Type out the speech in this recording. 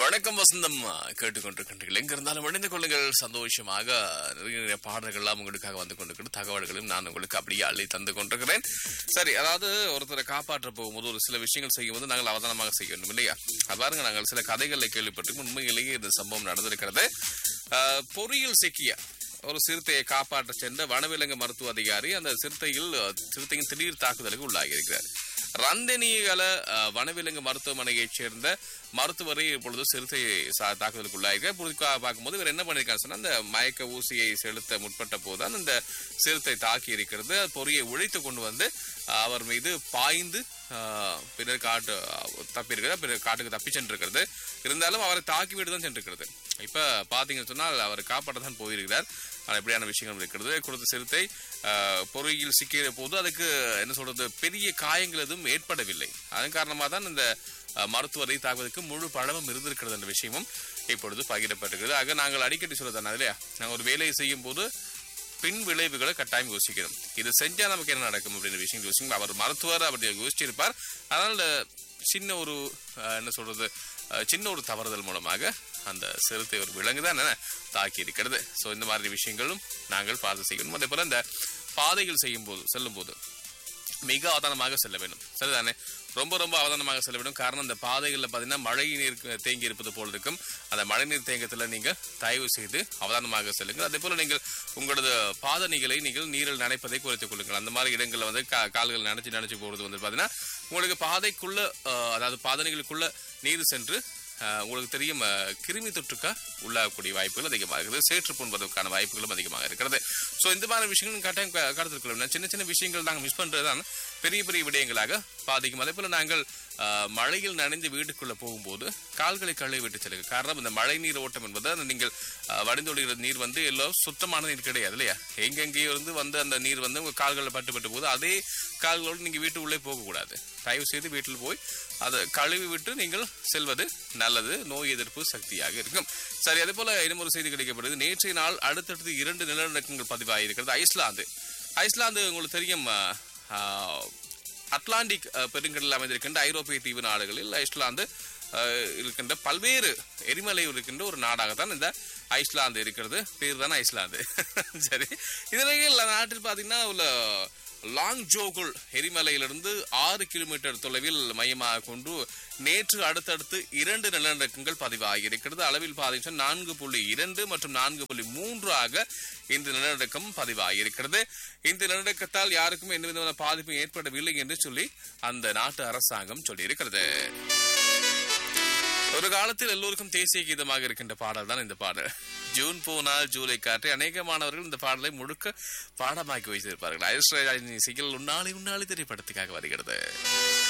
வணக்கம் வசந்தம் கேட்டுக்கொண்டிருக்கின்றீர்கள் எங்க இருந்தாலும் இணைந்து கொள்ளுங்கள் சந்தோஷமாக நிறைய நிறைய பாடல்கள்லாம் உங்களுக்காக வந்து கொண்டிருக்கிற தகவல்களையும் நான் உங்களுக்கு அப்படியே அள்ளி தந்து கொண்டிருக்கிறேன் சரி அதாவது ஒருத்தரை காப்பாற்ற போகும்போது ஒரு சில விஷயங்கள் செய்யும்போது நாங்கள் அவதானமாக செய்ய வேண்டும் இல்லையா அது பாருங்க நாங்கள் சில கதைகளை கேள்விப்பட்டிருக்கோம் உண்மையிலேயே இந்த சம்பவம் நடந்திருக்கிறது அஹ், பொறியில் சிக்கிய ஒரு சிறுத்தையை காப்பாற்ற சென்ற வனவிலங்கு மருத்துவ அதிகாரி அந்த சிறுத்தையில் அஹ், சிறுத்தையின் திடீர் தாக்குதலுக்கு உள்ளாகி இருக்கிறார் ரந்தனியகல அஹ், வனவிலங்கு மருத்துவமனையைச் சேர்ந்த மருத்துவரை இப்பொழுது சிறுத்தை சா- தாக்குதலுக்கு உள்ளாயிருக்கார் புதுக்காக பார்க்கும்போது இவர் என்ன பண்ணிருக்காரு சொன்னா அந்த மயக்க ஊசியை செலுத்த முற்பட்ட போதுதான் அந்த சிறுத்தை தாக்கி இருக்கிறது அது பொறியை உழைத்து கொண்டு வந்து அஹ், அவர் மீது பாய்ந்து அஹ், பின்னர் காட்டு தப்பி இருக்கிறது பின்னர் காட்டுக்கு தப்பி சென்றிருக்கிறது இருந்தாலும் அவரை தாக்கிவிட்டு தான் சென்றிருக்கிறது இப்ப பாத்தீங்கன்னு சொன்னால் அவர் காப்பாற்ற தான் போயிருக்கிறார் ஆனால் இப்படியான விஷயங்கள் இருக்கிறது கொடுத்த சிறுத்தை அஹ், பொறியில் சிக்கிய போது அதுக்கு என்ன சொல்றது பெரிய காயங்கள் எதுவும் ஏற்படவில்லை அதன் காரணமாக தான் இந்த அஹ், மருத்துவரை தாக்குவதற்கு முழு பழமும் இருந்திருக்கிறது என்ற விஷயமும் இப்பொழுது பகிரப்பட்டிருக்கிறது ஆக நாங்கள் அடிக்கடி சொல்லதானே இல்லையா நாங்கள் ஒரு வேலையை செய்யும் போது பின் விளைவுகளை கட்டாயம் யோசிக்கணும் இது செஞ்சா நமக்கு என்ன நடக்கும் அப்படின்ற விஷயம் யோசிக்கணும் அவர் மருத்துவர் அப்படி யோசிச்சிருப்பார் அதனால சின்ன ஒரு அஹ், என்ன சொல்றது அஹ், சின்ன ஒரு தவறுதல் மூலமாக அந்த சிறுத்தை ஒரு விலங்கு தான் தாக்கி இருக்கிறது ஸோ இந்த மாதிரி விஷயங்களும் நாங்கள் பார்த்து செய்யணும் அதே போல இந்த பாதைகள் செய்யும் போது செல்லும் போது மிக அவதானமாக செல்ல வேண்டும் சரிதானே ரொம்ப ரொம்ப அவதானமாக செல்ல வேண்டும் காரணம் இந்த பாதைகளில் பார்த்தீங்கன்னா மழை நீர் தேங்கி இருப்பது போல இருக்கும் அந்த மழை நீர் தேங்கத்தில் நீங்கள் தயவு செய்து அவதானமாக செல்லுங்கள் அதே போல நீங்கள் உங்களது பாதணிகளை நீங்கள் நீரில் நனைப்பதை குறைத்துக் கொள்ளுங்கள் அந்த மாதிரி இடங்களில் வந்து கா- கால்கள் நனைச்சு நனைச்சு போகிறது வந்து பார்த்தீங்கன்னா உங்களுக்கு பாதைக்குள்ள அஹ், அதாவது பாதணிகளுக்குள்ள நீர் சென்று அஹ், உங்களுக்கு தெரியும் அஹ், கிருமி தொற்றுக்க உள்ளாகக்கூடிய வாய்ப்புகள் அதிகமாக இருக்குது சேற்று போன்பதற்கான வாய்ப்புகளும் அதிகமாக இருக்கிறது ஸோ இந்த மாதிரி விஷயங்கள் கட்டாயம் க- கருத்தில் கொள்ள வேண்டும் சின்ன சின்ன விஷயங்கள் நாங்கள் மிஸ் பண்றது தான் பெரிய பெரிய விடயங்களாக பாதிக்கும் அதே போல நாங்கள் அஹ், மழையில் நனைந்து வீட்டுக்குள்ள போகும்போது கால்களை கழுவி விட்டு செல்லுங்க காரணம் இந்த மழை நீர் ஓட்டம் என்பது அந்த நீங்கள் அஹ், வடிந்தொழுகிற நீர் வந்து எல்லாம் சுத்தமான நீர் கிடையாது இல்லையா எங்கெங்கேயோ இருந்து வந்து அந்த நீர் வந்து உங்க கால்களில் பட்டு பட்டு போகுது அதே கால்களோடு நீங்க வீட்டு உள்ளே போகக்கூடாது தயவு செய்து வீட்டில் போய் அதை கழுவி விட்டு நீங்கள் செல்வது நல்லது நோய் எதிர்ப்பு சக்தியாக இருக்கும் சரி அதே போல இன்னும் ஒரு செய்தி கிடைக்கப்படுது நேற்றைய நாள் அடுத்தடுத்து இரண்டு நிலநடுக்கங்கள் பதிவாகியிருக்கிறது ஐஸ்லாந்து ஐஸ்லாந்து உங்களுக்கு தெரியும் அஹ், அஹ், அட்லாண்டிக் அஹ், பெருங்கடலில் அமைந்திருக்கின்ற ஐரோப்பிய தீவு நாடுகளில் ஐஸ்லாந்து அஹ், இருக்கின்ற பல்வேறு எரிமலை இருக்கின்ற ஒரு நாடாகத்தான் இந்த ஐஸ்லாந்து இருக்கிறது பேர் தானே ஐஸ்லாந்து சரி இதில் நாட்டில் பார்த்தீங்கன்னா உள்ள லாங் ஜோகுல் எரிமலையிலிருந்து ஆறு கிலோமீட்டர் தொலைவில் மையமாக கொண்டு நேற்று அடுத்தடுத்து இரண்டு நிலநடுக்கங்கள் பதிவாகியிருக்கிறது அளவில் பாதிச்ச நான்கு புள்ளி இரண்டு மற்றும் நான்கு புள்ளி மூன்று ஆக இந்த நிலநடுக்கம் பதிவாகியிருக்கிறது இந்த நிலநடுக்கத்தால் யாருக்கும் எந்த விதமான பாதிப்பும் ஏற்படவில்லை என்று சொல்லி அந்த நாட்டு அரசாங்கம் சொல்லியிருக்கிறது ஒரு காலத்தில் எல்லோருக்கும் தேசிய கீதமாக இருக்கின்ற பாடல் தான் இந்த பாடல் ஜூன் போனால் ஜூலை காற்று அநேக மாணவர்கள் இந்த பாடலை முழுக்க பாடமாக்கி வைத்திருப்பார்கள் ஐஸ்வர்யா இசையில் உன்னாளி உன்னாளி திரைப்படத்துக்காக வருகிறது